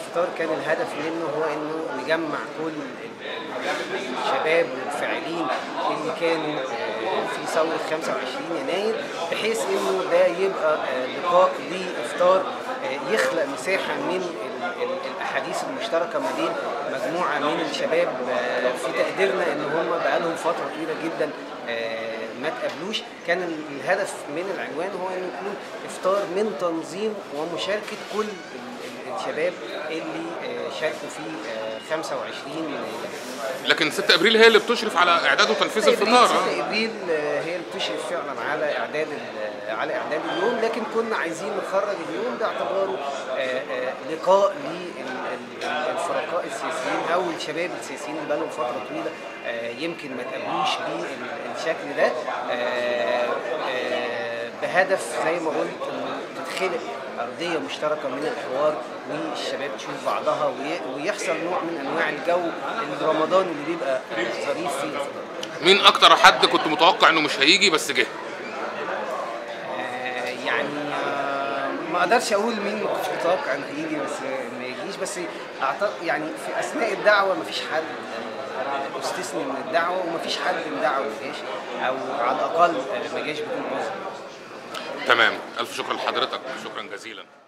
الفطار كان الهدف منه هو انه نجمع كل الشباب والفاعلين اللي كانوا آه، في ثوره 25 يناير بحيث انه ده يبقى آه، لقاء لافطار آه، يخلق مساحه من ال- ال- الاحاديث المشتركه ما بين مجموعه من الشباب آه، في تقديرنا ان هم بقالهم فتره طويله جدا آه، ما تقابلوش كان ال- الهدف من العنوان هو انه يكون افطار من تنظيم ومشاركه كل ال- ال- الشباب اللي آه، شاركوا في آه، 25 يناير لكن 6 ابريل هي اللي بتشرف على اعداد وتنفيذ الفطار 6 آه. ابريل آه، هي اللي بتشرف فعلا على اعداد ال- على اعداد اليوم لكن كنا عايزين نخرج اليوم باعتباره آه، آه، لقاء للفرقاء السياسيين او الشباب السياسيين اللي بقالهم فتره طويله آه، يمكن ما تقابلوش بالشكل ده آه، آه، بهدف زي ما قلت انه تتخلق ارضيه مشتركه من الحوار والشباب تشوف بعضها وي- ويحصل نوع من انواع الجو الرمضاني اللي بيبقى ظريف في الفطار مين اكتر حد كنت متوقع انه مش هيجي بس جه آه، يعني آه، ما اقدرش اقول مين ما كنتش متوقع انه هيجي بس ما يجيش بس اعتقد يعني في اثناء الدعوه ما فيش حد آه، استثني من الدعوه وما فيش حد من الدعوه ما جاش او على الاقل آه، ما جاش بدون عذر تمام الف شكر لحضرتك شكرا جزيلا